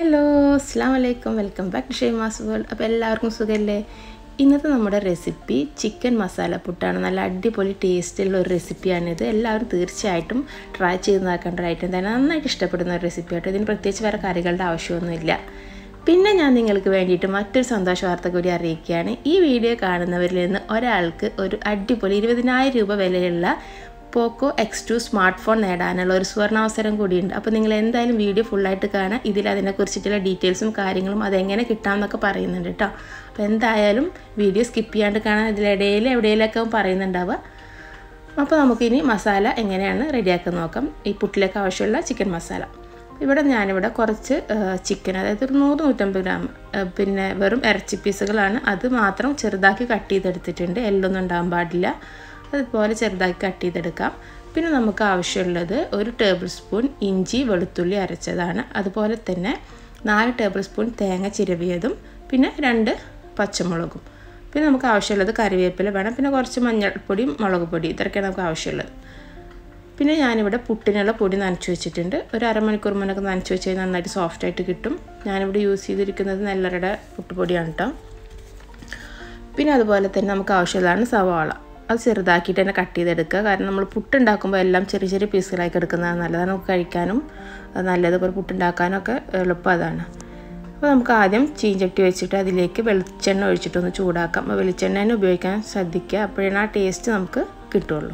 hello അസ്സാം വലൈക്കും welcome back to Shaima's world അപ്പോൾ എല്ലാവർക്കും സുഖമല്ലേ ഇന്നത്തെ നമ്മുടെ റെസിപ്പി ചിക്കൻ മസാല പുട്ടാണ് നല്ല അടിപൊളി ടേസ്റ്റുള്ള ഒരു റെസിപ്പിയാണിത് എല്ലാവരും തീർച്ചയായിട്ടും ട്രൈ ചെയ്ത് നോക്കേണ്ട ഒരു ഐറ്റം തന്നെ നന്നായിട്ട് ഇഷ്ടപ്പെടുന്ന ഒരു റെസിപ്പി ആയിട്ട് ഇതിന് പ്രത്യേകിച്ച് വേറെ കറികളുടെ ആവശ്യമൊന്നുമില്ല പിന്നെ ഞാൻ നിങ്ങൾക്ക് വേണ്ടിയിട്ട് മറ്റൊരു സന്തോഷ വാർത്ത കൂടി അറിയിക്കുകയാണ് ഈ വീഡിയോ കാണുന്നവരിൽ നിന്ന് ഒരാൾക്ക് ഒരു അടിപൊളി ഇരുപതിനായിരം രൂപ വിലയുള്ള Poco X two smart phone നേടാനുള്ള ഒരു സുവർണാവസരം കൂടിയുണ്ട് അപ്പോൾ നിങ്ങൾ എന്തായാലും വീഡിയോ ഫുള്ളായിട്ട് കാണാം ഇതിൽ അതിനെക്കുറിച്ചിട്ടുള്ള ഡീറ്റെയിൽസും കാര്യങ്ങളും അതെങ്ങനെ കിട്ടാമെന്നൊക്കെ പറയുന്നുണ്ട് കേട്ടോ അപ്പോൾ എന്തായാലും വീഡിയോ സ്കിപ്പ് ചെയ്യാണ്ട് കാണാൻ ഇതിലിടയിൽ എവിടെയെങ്കിലൊക്കെ പറയുന്നുണ്ടാവുക അപ്പോൾ നമുക്കിനി മസാല എങ്ങനെയാണ് റെഡിയാക്കാൻ നോക്കാം ഈ പുട്ടിലേക്ക് ആവശ്യമുള്ള ചിക്കൻ മസാല ഇവിടെ ഞാനിവിടെ കുറച്ച് ചിക്കൻ അതായത് ഒരു നൂറ് നൂറ്റമ്പത് ഗ്രാം പിന്നെ വെറും ഇറച്ചി പീസുകളാണ് അത് മാത്രം ചെറുതാക്കി കട്ട് ചെയ്തെടുത്തിട്ടുണ്ട് എല്ലൊന്നും ഉണ്ടാകാൻ പാടില്ല അതുപോലെ ചെറുതാക്കി കട്ട് ചെയ്തെടുക്കാം പിന്നെ നമുക്ക് ആവശ്യമുള്ളത് ഒരു ടേബിൾ സ്പൂൺ ഇഞ്ചി വെളുത്തുള്ളി അരച്ചതാണ് അതുപോലെ തന്നെ നാല് ടേബിൾ സ്പൂൺ തേങ്ങ ചിരവിയതും പിന്നെ രണ്ട് പച്ചമുളകും പിന്നെ നമുക്ക് ആവശ്യമുള്ളത് കറിവേപ്പില വേണം പിന്നെ കുറച്ച് മഞ്ഞൾപ്പൊടിയും മുളക് പൊടി ഇതൊക്കെയാണ് നമുക്ക് ആവശ്യമുള്ളത് പിന്നെ ഞാനിവിടെ പുട്ടിനുള്ള പൊടി നനച്ച് വെച്ചിട്ടുണ്ട് ഒരു അരമണിക്കൂർ മുന്നൊക്കെ നനച്ച് വെച്ച് കഴിഞ്ഞാൽ നന്നായിട്ട് സോഫ്റ്റായിട്ട് കിട്ടും ഞാനിവിടെ യൂസ് ചെയ്തിരിക്കുന്നത് നെല്ലറയുടെ പുട്ടുപൊടിയാണ് കേട്ടോ പിന്നെ അതുപോലെ തന്നെ നമുക്ക് ആവശ്യമുള്ളതാണ് സവാള അത് ചെറുതാക്കിയിട്ട് തന്നെ കട്ട് ചെയ്തെടുക്കുക കാരണം നമ്മൾ പുട്ടുണ്ടാക്കുമ്പോൾ എല്ലാം ചെറിയ ചെറിയ പീസുകളായി എടുക്കുന്നതാണ് നല്ലതാണ് നമുക്ക് കഴിക്കാനും നല്ലത് പോലെ പുട്ടുണ്ടാക്കാനൊക്കെ എളുപ്പം അതാണ് അപ്പോൾ നമുക്ക് ആദ്യം ചീഞ്ചട്ടി വെച്ചിട്ട് അതിലേക്ക് വെളിച്ചെണ്ണ ഒഴിച്ചിട്ടൊന്ന് ചൂടാക്കാം അപ്പോൾ വെളിച്ചെണ്ണ തന്നെ ഉപയോഗിക്കാൻ ശ്രദ്ധിക്കുക അപ്പോഴാണ് ആ ടേസ്റ്റ് നമുക്ക് കിട്ടുള്ളൂ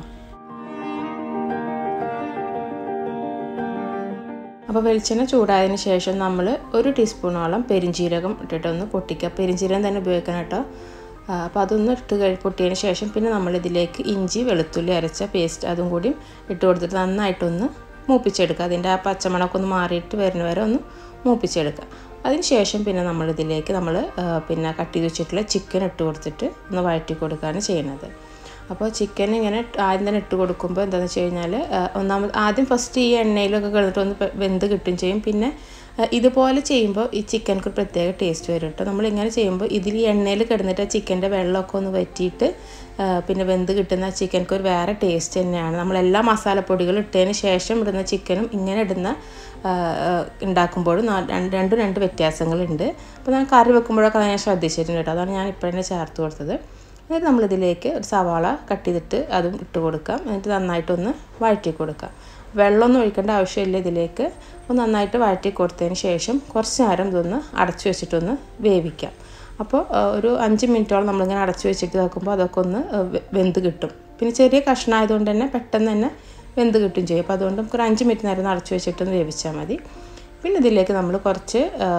അപ്പോൾ വെളിച്ചെണ്ണ ചൂടായതിന് ശേഷം നമ്മൾ ഒരു ടീസ്പൂണോളം പെരിഞ്ചീരകം ഇട്ടിട്ടൊന്ന് പൊട്ടിക്കുക പെരിഞ്ചീരകം തന്നെ ഉപയോഗിക്കണം കേട്ടോ അപ്പോൾ അതൊന്ന് ഇട്ട് കഴി പൊട്ടിയതിന് ശേഷം പിന്നെ നമ്മളിതിലേക്ക് ഇഞ്ചി വെളുത്തുള്ളി അരച്ച പേസ്റ്റ് അതും കൂടി ഇട്ട് കൊടുത്തിട്ട് നന്നായിട്ടൊന്ന് മൂപ്പിച്ചെടുക്കുക അതിൻ്റെ ആ പച്ചമണമൊക്കെ ഒന്ന് മാറിയിട്ട് വരുന്ന വരെ ഒന്ന് മൂപ്പിച്ചെടുക്കുക അതിന് ശേഷം പിന്നെ നമ്മളിതിലേക്ക് നമ്മൾ പിന്നെ കട്ട് ചെയ്ത് വെച്ചിട്ടുള്ള ചിക്കൻ ഇട്ട് കൊടുത്തിട്ട് ഒന്ന് വഴറ്റി കൊടുക്കുകയാണ് ചെയ്യുന്നത് അപ്പോൾ ചിക്കൻ ഇങ്ങനെ ആദ്യം തന്നെ ഇട്ട് കൊടുക്കുമ്പോൾ എന്താണെന്ന് വെച്ച് കഴിഞ്ഞാൽ ഒന്നാമത് ആദ്യം ഫസ്റ്റ് ഈ എണ്ണയിലൊക്കെ കിടന്നിട്ട് ഒന്ന് വെന്ത് കിട്ടും ചെയ്യും പിന്നെ ഇതുപോലെ ചെയ്യുമ്പോൾ ഈ ചിക്കനക്ക് ഒരു പ്രത്യേക ടേസ്റ്റ് വരും കേട്ടോ നമ്മളിങ്ങനെ ചെയ്യുമ്പോൾ ഇതിൽ ഈ എണ്ണയിൽ കിടന്നിട്ട് ആ ചിക്കൻ്റെ വെള്ളമൊക്കെ ഒന്ന് വറ്റിയിട്ട് പിന്നെ വെന്ത് കിട്ടുന്ന ചിക്കനക്ക് ഒരു വേറെ ടേസ്റ്റ് തന്നെയാണ് നമ്മളെല്ലാ മസാലപ്പൊടികളും ഇട്ടതിന് ശേഷം ഇടുന്ന ചിക്കനും ഇങ്ങനെ ഇടുന്ന ഉണ്ടാക്കുമ്പോഴും രണ്ടും രണ്ട് വ്യത്യാസങ്ങളുണ്ട് അപ്പോൾ ഞാൻ കറി വെക്കുമ്പോഴൊക്കെ അത് ഞാൻ ശ്രദ്ധിച്ചിട്ടുണ്ട് കേട്ടോ അതാണ് ഞാൻ ഇപ്പോൾ തന്നെ ചേർത്ത് കൊടുത്തത് എന്നിട്ട് നമ്മളിതിലേക്ക് ഒരു സവാള കട്ട് ചെയ്തിട്ട് അതും ഇട്ട് കൊടുക്കാം എന്നിട്ട് നന്നായിട്ടൊന്ന് വഴറ്റി കൊടുക്കാം വെള്ളമൊന്നും ഒഴിക്കേണ്ട ആവശ്യമില്ല ഇതിലേക്ക് ഒന്ന് നന്നായിട്ട് വഴറ്റി കൊടുത്തതിന് ശേഷം കുറച്ച് നേരം ഇതൊന്ന് അടച്ചു വെച്ചിട്ടൊന്ന് വേവിക്കാം അപ്പോൾ ഒരു അഞ്ച് മിനിറ്റോളം നമ്മളിങ്ങനെ അടച്ചു വെച്ചിട്ട് നോക്കുമ്പോൾ അതൊക്കെ ഒന്ന് വെന്ത് കിട്ടും പിന്നെ ചെറിയ കഷ്ണമായതുകൊണ്ട് തന്നെ പെട്ടെന്ന് തന്നെ വെന്ത് കിട്ടും ചെയ്യും അപ്പോൾ അതുകൊണ്ട് നമുക്ക് ഒരു അഞ്ച് മിനിറ്റ് നേരം അടച്ചു വെച്ചിട്ടൊന്ന് വേവിച്ചാൽ മതി പിന്നെ ഇതിലേക്ക് നമ്മൾ കുറച്ച്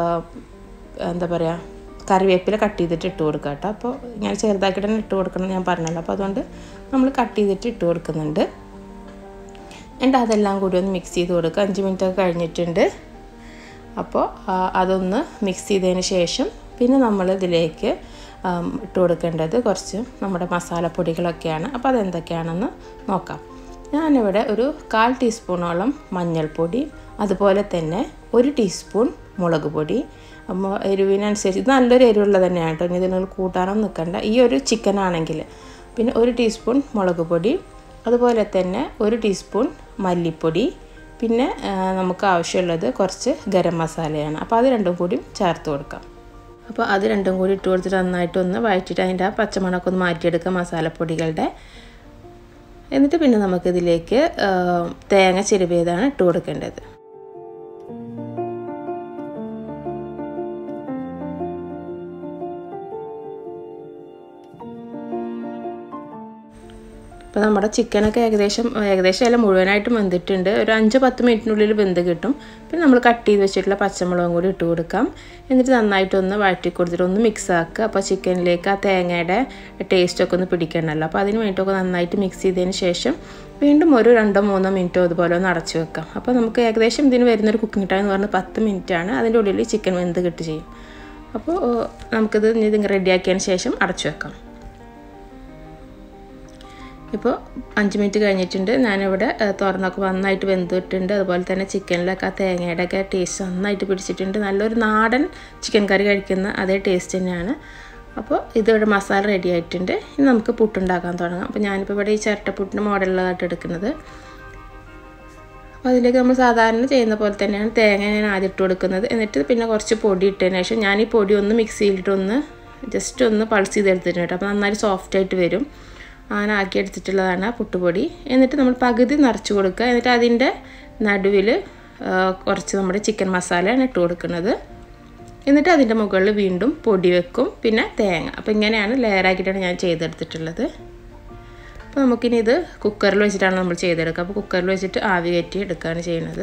എന്താ പറയുക കറിവേപ്പില കട്ട് ചെയ്തിട്ട് ഇട്ട് കൊടുക്കുക കേട്ടോ അപ്പോൾ ഇങ്ങനെ ചെറുതാക്കിയിട്ട് തന്നെ ഇട്ട് കൊടുക്കണം ഞാൻ പറഞ്ഞല്ലോ അപ്പോൾ അതുകൊണ്ട് നമ്മൾ കട്ട് ചെയ്തിട്ട് ഇട്ട് കൊടുക്കുന്നുണ്ട് എന്നിട്ട് അതെല്ലാം കൂടി ഒന്ന് മിക്സ് ചെയ്ത് കൊടുക്കുക അഞ്ച് മിനിറ്റ് ഒക്കെ കഴിഞ്ഞിട്ടുണ്ട് അപ്പോൾ അതൊന്ന് മിക്സ് ചെയ്തതിന് ശേഷം പിന്നെ നമ്മൾ ഇതിലേക്ക് ഇട്ട് കൊടുക്കേണ്ടത് കുറച്ച് നമ്മുടെ മസാലപ്പൊടികളൊക്കെയാണ് അപ്പോൾ അതെന്തൊക്കെയാണെന്ന് നോക്കാം ഞാനിവിടെ ഒരു കാൽ ടീസ്പൂണോളം മഞ്ഞൾപ്പൊടി അതുപോലെ തന്നെ ഒരു ടീസ്പൂൺ മുളക് പൊടി അപ്പോൾ എരിവിനനുസരിച്ച് ഇത് നല്ലൊരു എരിവുള്ളത് തന്നെയാണ് കേട്ടോ ഇനി ഇതിന് കൂട്ടാനൊന്നും നിൽക്കണ്ട ഈ ഒരു ചിക്കൻ ആണെങ്കിൽ പിന്നെ ഒരു ടീസ്പൂൺ മുളക് പൊടി അതുപോലെ തന്നെ ഒരു ടീസ്പൂൺ മല്ലിപ്പൊടി പിന്നെ നമുക്ക് ആവശ്യമുള്ളത് കുറച്ച് ഗരം മസാലയാണ് അപ്പോൾ അത് രണ്ടും കൂടി ചേർത്ത് കൊടുക്കാം അപ്പോൾ അത് രണ്ടും കൂടി ഇട്ട് കൊടുത്തിട്ട് നന്നായിട്ടൊന്ന് വഴറ്റിയിട്ട് അതിൻ്റെ ആ പച്ചമണമൊക്കെ ഒന്ന് മാറ്റിയെടുക്കുക മസാലപ്പൊടികളുടെ എന്നിട്ട് പിന്നെ നമുക്കിതിലേക്ക് തേങ്ങ ചിരുവിയതാണ് ഇട്ട് കൊടുക്കേണ്ടത് അപ്പോൾ നമ്മുടെ ചിക്കനൊക്കെ ഏകദേശം ഏകദേശം എല്ലാം മുഴുവനായിട്ടും വെന്തിട്ടുണ്ട് ഒരു അഞ്ച് പത്ത് മിനിറ്റിനുള്ളിൽ വെന്ത് കിട്ടും പിന്നെ നമ്മൾ കട്ട് ചെയ്ത് വെച്ചിട്ടുള്ള പച്ചമുളകും കൂടി ഇട്ട് കൊടുക്കാം എന്നിട്ട് നന്നായിട്ടൊന്ന് വഴറ്റി കൊടുത്തിട്ട് ഒന്ന് മിക്സ് ആക്കുക അപ്പോൾ ചിക്കനിലേക്ക് ആ തേങ്ങയുടെ ടേസ്റ്റൊക്കെ ഒന്ന് പിടിക്കണമല്ലോ അപ്പോൾ അതിന് വേണ്ടിയിട്ടൊക്കെ നന്നായിട്ട് മിക്സ് ചെയ്തതിന് ശേഷം വീണ്ടും ഒരു രണ്ടോ മൂന്നോ മിനിറ്റോ അതുപോലെ ഒന്ന് അടച്ചു വെക്കാം അപ്പോൾ നമുക്ക് ഏകദേശം ഇതിന് വരുന്നൊരു കുക്കിംഗ് ടൈം എന്ന് പറഞ്ഞാൽ പത്ത് മിനിറ്റാണ് അതിൻ്റെ ഉള്ളിൽ ചിക്കൻ വെന്ത് കിട്ട് ചെയ്യും അപ്പോൾ നമുക്കിത് ഇത് റെഡിയാക്കിയതിന് ശേഷം അടച്ചു വെക്കാം ഇപ്പോൾ അഞ്ച് മിനിറ്റ് കഴിഞ്ഞിട്ടുണ്ട് ഞാനിവിടെ തുറന്നൊക്കെ നന്നായിട്ട് വെന്തിട്ടുണ്ട് അതുപോലെ തന്നെ ചിക്കനിലൊക്കെ ആ തേങ്ങയുടെ ഒക്കെ ടേസ്റ്റ് നന്നായിട്ട് പിടിച്ചിട്ടുണ്ട് നല്ലൊരു നാടൻ ചിക്കൻ കറി കഴിക്കുന്ന അതേ ടേസ്റ്റ് തന്നെയാണ് അപ്പോൾ ഇതിവിടെ മസാല റെഡി ആയിട്ടുണ്ട് ഇനി നമുക്ക് പുട്ടുണ്ടാക്കാൻ തുടങ്ങാം അപ്പോൾ ഞാനിപ്പോൾ ഇവിടെ ഈ ചിരട്ടപ്പുട്ടിൻ്റെ മോഡലുള്ളതായിട്ട് എടുക്കുന്നത് അപ്പോൾ അതിലേക്ക് നമ്മൾ സാധാരണ ചെയ്യുന്ന പോലെ തന്നെയാണ് തേങ്ങ ഞാൻ ആദ്യം ഇട്ട് കൊടുക്കുന്നത് എന്നിട്ട് പിന്നെ കുറച്ച് പൊടി ഇട്ടതിന് ശേഷം ഞാൻ ഈ പൊടി ഒന്ന് മിക്സിയിലിട്ടൊന്ന് ജസ്റ്റ് ഒന്ന് പൾസ് ചെയ്തെടുത്തിട്ടുണ്ട് അപ്പോൾ നന്നായി സോഫ്റ്റ് ആയിട്ട് വരും അങ്ങനെ ആക്കി എടുത്തിട്ടുള്ളതാണ് പുട്ടുപൊടി എന്നിട്ട് നമ്മൾ പകുതി നിറച്ച് കൊടുക്കുക എന്നിട്ട് അതിൻ്റെ നടുവിൽ കുറച്ച് നമ്മുടെ ചിക്കൻ മസാലയാണ് ഇട്ട് കൊടുക്കുന്നത് എന്നിട്ട് അതിൻ്റെ മുകളിൽ വീണ്ടും പൊടി വെക്കും പിന്നെ തേങ്ങ അപ്പോൾ ഇങ്ങനെയാണ് ലെയറാക്കിയിട്ടാണ് ഞാൻ ചെയ്തെടുത്തിട്ടുള്ളത് അപ്പോൾ നമുക്കിനി ഇത് കുക്കറിൽ വെച്ചിട്ടാണ് നമ്മൾ ചെയ്തെടുക്കുക അപ്പോൾ കുക്കറിൽ വെച്ചിട്ട് ആവി കയറ്റി എടുക്കുകയാണ് ചെയ്യുന്നത്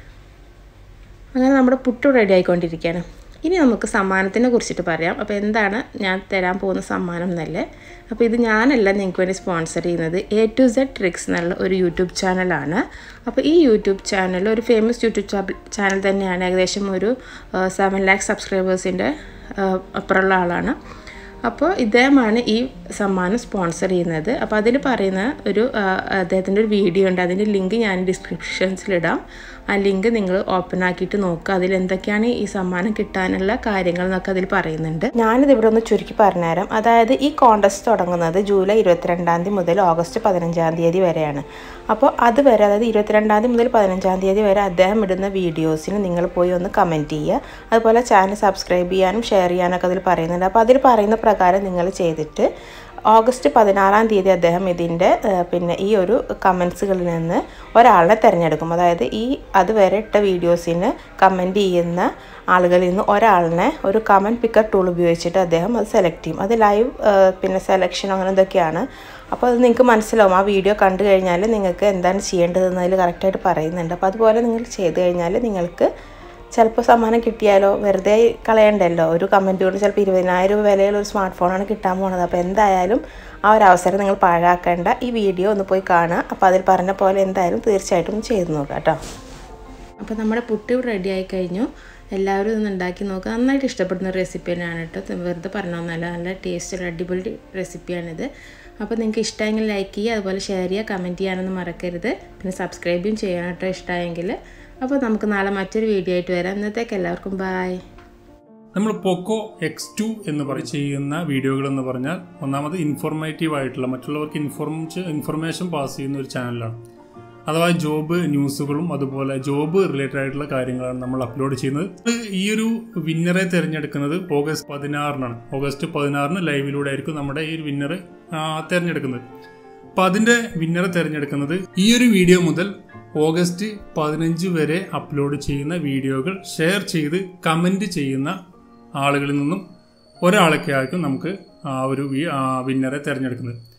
അങ്ങനെ നമ്മുടെ പുട്ട് റെഡി ആയിക്കൊണ്ടിരിക്കുകയാണ് ഇനി നമുക്ക് സമ്മാനത്തിനെ കുറിച്ചിട്ട് പറയാം അപ്പോൾ എന്താണ് ഞാൻ തരാൻ പോകുന്ന സമ്മാനം എന്നല്ലേ അപ്പോൾ ഇത് ഞാനല്ല നിങ്ങൾക്ക് വേണ്ടി സ്പോൺസർ ചെയ്യുന്നത് എ ടു സെഡ് ട്രിക്സ് എന്നുള്ള ഒരു യൂട്യൂബ് ചാനലാണ് അപ്പോൾ ഈ യൂട്യൂബ് ചാനൽ ഒരു ഫേമസ് യൂട്യൂബ് ചാനൽ തന്നെയാണ് ഏകദേശം ഒരു സെവൻ ലാക്ക് സബ്സ്ക്രൈബേഴ്സിൻ്റെ അപ്പുറമുള്ള ആളാണ് അപ്പോൾ ഇദ്ദേഹമാണ് ഈ സമ്മാനം സ്പോൺസർ ചെയ്യുന്നത് അപ്പോൾ അതിൽ പറയുന്ന ഒരു അദ്ദേഹത്തിൻ്റെ ഒരു വീഡിയോ ഉണ്ട് അതിൻ്റെ ലിങ്ക് ഞാൻ ഡിസ്ക്രിപ്ഷൻസിലിടാം ആ ലിങ്ക് നിങ്ങൾ ഓപ്പൺ ആക്കിയിട്ട് നോക്കുക അതിൽ എന്തൊക്കെയാണ് ഈ സമ്മാനം കിട്ടാനുള്ള കാര്യങ്ങൾ എന്നൊക്കെ അതിൽ പറയുന്നുണ്ട് ഞാനിത് ഇവിടെ ഒന്ന് ചുരുക്കി പറഞ്ഞുതരാം അതായത് ഈ കോണ്ടസ്റ്റ് തുടങ്ങുന്നത് ജൂലൈ ഇരുപത്തിരണ്ടാം തീയതി മുതൽ ഓഗസ്റ്റ് പതിനഞ്ചാം തീയതി വരെയാണ് അപ്പോൾ അതുവരെ അതായത് ഇരുപത്തിരണ്ടാം തീയതി മുതൽ പതിനഞ്ചാം തീയതി വരെ അദ്ദേഹം ഇടുന്ന വീഡിയോസിന് നിങ്ങൾ പോയി ഒന്ന് കമൻറ്റ് ചെയ്യുക അതുപോലെ ചാനൽ സബ്സ്ക്രൈബ് ചെയ്യാനും ഷെയർ ചെയ്യാനൊക്കെ അതിൽ പറയുന്നുണ്ട് അപ്പോൾ അതിൽ പറയുന്ന പ്രകാരം നിങ്ങൾ ചെയ്തിട്ട് ഓഗസ്റ്റ് പതിനാറാം തീയതി അദ്ദേഹം ഇതിൻ്റെ പിന്നെ ഈ ഒരു കമൻസുകളിൽ നിന്ന് ഒരാളെ തിരഞ്ഞെടുക്കും അതായത് ഈ അതുവരെ ഇട്ട വീഡിയോസിന് കമൻറ്റ് ചെയ്യുന്ന ആളുകളിൽ നിന്ന് ഒരാളിനെ ഒരു കമൻറ്റ് പിക്കർ ടൂൾ ഉപയോഗിച്ചിട്ട് അദ്ദേഹം അത് സെലക്ട് ചെയ്യും അത് ലൈവ് പിന്നെ സെലക്ഷൻ അങ്ങനെ എന്തൊക്കെയാണ് അപ്പോൾ അത് നിങ്ങൾക്ക് മനസ്സിലാവും ആ വീഡിയോ കണ്ടു കഴിഞ്ഞാൽ നിങ്ങൾക്ക് എന്താണ് ചെയ്യേണ്ടതെന്ന് അതിൽ കറക്റ്റായിട്ട് പറയുന്നുണ്ട് അപ്പോൾ അതുപോലെ നിങ്ങൾ ചെയ്ത് കഴിഞ്ഞാൽ നിങ്ങൾക്ക് ചിലപ്പോൾ സമ്മാനം കിട്ടിയാലോ വെറുതെ കളയണ്ടല്ലോ ഒരു കമൻറ്റ് കൊണ്ട് ചിലപ്പോൾ ഇരുപതിനായിരം രൂപ വിലയുള്ള ഒരു സ്മാർട്ട് ഫോണാണ് കിട്ടാൻ പോകുന്നത് അപ്പോൾ എന്തായാലും ആ ഒരു അവസരം നിങ്ങൾ പാഴാക്കേണ്ട ഈ വീഡിയോ ഒന്ന് പോയി കാണുക അപ്പോൾ അതിൽ പറഞ്ഞ പോലെ എന്തായാലും തീർച്ചയായിട്ടും ചെയ്ത് നോക്കുക കേട്ടോ അപ്പോൾ നമ്മുടെ പുട്ട് റെഡി ആയി കഴിഞ്ഞു എല്ലാവരും ഇതൊന്ന് ഉണ്ടാക്കി നോക്കുക നന്നായിട്ട് ഇഷ്ടപ്പെടുന്ന റെസിപ്പി തന്നെയാണ് കേട്ടോ വെറുതെ പറഞ്ഞൊന്നല്ല നല്ല ടേസ്റ്റുള്ള അടിപൊളി റെസിപ്പിയാണിത് അപ്പോൾ നിങ്ങൾക്ക് ഇഷ്ടമെങ്കിൽ ലൈക്ക് ചെയ്യുക അതുപോലെ ഷെയർ ചെയ്യുക കമൻറ്റ് ചെയ്യാനൊന്നും മറക്കരുത് പിന്നെ സബ്സ്ക്രൈബും ചെയ്യണം കേട്ടോ ഇഷ്ടമായെങ്കിൽ അപ്പോൾ നമുക്ക് നാളെ മറ്റൊരു വീഡിയോ ആയിട്ട് വരാം ഇന്നത്തേക്ക് എല്ലാവർക്കും ബായ് നമ്മൾ പോക്കോ എക്സ് ടു എന്ന് പറ ചെയ്യുന്ന വീഡിയോകൾ എന്ന് പറഞ്ഞാൽ ഒന്നാമത് ഇൻഫോർമേറ്റീവ് ആയിട്ടുള്ള മറ്റുള്ളവർക്ക് ഇൻഫോർം ഇൻഫർമേഷൻ പാസ് ചെയ്യുന്ന ഒരു ചാനലാണ് അഥവാ ജോബ് ന്യൂസുകളും അതുപോലെ ജോബ് റിലേറ്റഡ് ആയിട്ടുള്ള കാര്യങ്ങളാണ് നമ്മൾ അപ്ലോഡ് ചെയ്യുന്നത് ഈ ഒരു വിന്നറെ തിരഞ്ഞെടുക്കുന്നത് ഓഗസ്റ്റ് പതിനാറിനാണ് ഓഗസ്റ്റ് പതിനാറിന് ലൈവിലൂടെ ആയിരിക്കും നമ്മുടെ ഈ ഒരു വിന്നറെ തിരഞ്ഞെടുക്കുന്നത് അപ്പോൾ അതിൻ്റെ വിന്നറെ തിരഞ്ഞെടുക്കുന്നത് ഈ ഒരു വീഡിയോ മുതൽ ഓഗസ്റ്റ് പതിനഞ്ച് വരെ അപ്ലോഡ് ചെയ്യുന്ന വീഡിയോകൾ ഷെയർ ചെയ്ത് കമൻറ്റ് ചെയ്യുന്ന ആളുകളിൽ നിന്നും ഒരാളൊക്കെ ആയിരിക്കും നമുക്ക് ആ ഒരു വിന്നറെ തിരഞ്ഞെടുക്കുന്നത്